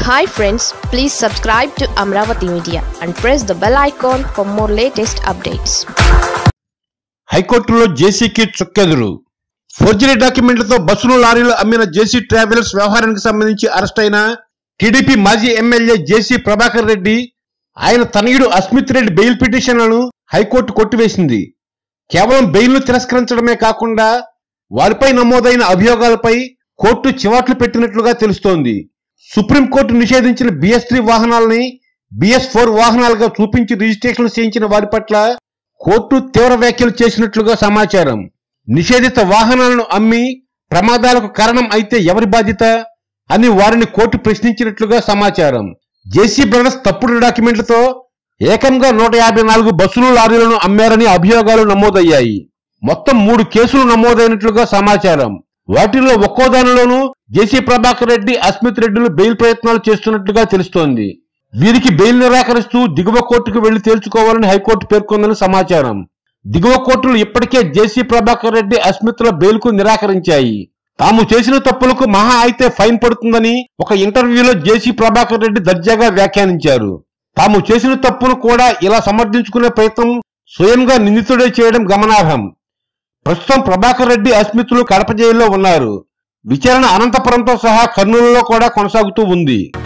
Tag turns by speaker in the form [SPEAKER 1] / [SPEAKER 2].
[SPEAKER 1] hi friends please subscribe to Amaravati media and press the bell icon for more latest updates
[SPEAKER 2] హైకోర్టులో జేసీకి చుక్కెదురు forgery డాక్యుమెంట్లతో బస్సులు లారీలు అమ్మిన జేసీ travels వ్యవహారానికి సంబంధించి అరెస్ట్ అయిన టీడీపీ మాజీ ఎమ్మెల్యే జేసీ ప్రభాకర్ రెడ్డి ఆయన తనయుడు అస్మిత్ రెడ్డి బెయిల్ పిటిషన్లను హైకోర్టు కొట్టివేసింది కేవలం బెయిల్ను తిరస్కరించడమే కాకుండా వారిపై నమోదైన అభియోగాలపై కోర్టు చివాట్లు పెట్టినట్లుగా తెలుస్తోంది సుప్రీంకోర్టు నిషేధించిన బిఎస్ త్రీ వాహనాలని బిఎస్ ఫోర్ వాహనాలుగా చూపించి రిజిస్ట్రేషన్ చేయించిన వారి పట్ల కోర్టు తీవ్ర వ్యాఖ్యలు చేసినట్లుగా సమాచారం నిషేధిత వాహనాలను అమ్మి ప్రమాదాలకు కారణం అయితే ఎవరి బాధ్యత అని వారిని కోర్టు ప్రశ్నించినట్లుగా సమాచారం జేసీ బ్రదర్స్ తప్పుడు డాక్యుమెంట్లతో ఏకంగా నూట యాభై నాలుగు బస్సులు లారీలను అమ్మారని అభియోగాలు నమోదయ్యాయి మొత్తం మూడు కేసులు నమోదైనట్లుగా సమాచారం వాటిల్లో ఒక్కో దానిలోనూ జేసీ ప్రభాకర్ రెడ్డి అస్మిత్ రెడ్డిలు బెయిల్ ప్రయత్నాలు చేస్తున్నట్లుగా తెలుస్తోంది వీరికి బెయిల్ నిరాకరిస్తూ దిగువ కోర్టుకు వెళ్లి తేల్చుకోవాలని హైకోర్టు పేర్కొందని సమాచారం దిగువ కోర్టులు ఇప్పటికే జేసీ ప్రభాకర్ రెడ్డి అస్మిత్ల బెయిల్కు నిరాకరించాయి తాము చేసిన తప్పులకు మహా అయితే ఫైన్ పడుతుందని ఒక ఇంటర్వ్యూలో జేసీ ప్రభాకర్ రెడ్డి దర్జాగా వ్యాఖ్యానించారు తాము చేసిన తప్పును కూడా ఇలా సమర్థించుకునే ప్రయత్నం స్వయంగా నిందితుడే చేయడం గమనార్హం ప్రస్తుతం ప్రభాకర్ రెడ్డి అస్మితులు కడప జైల్లో ఉన్నారు విచారణ అనంతపురంతో సహా కర్నూలులో కూడా కొనసాగుతూ ఉంది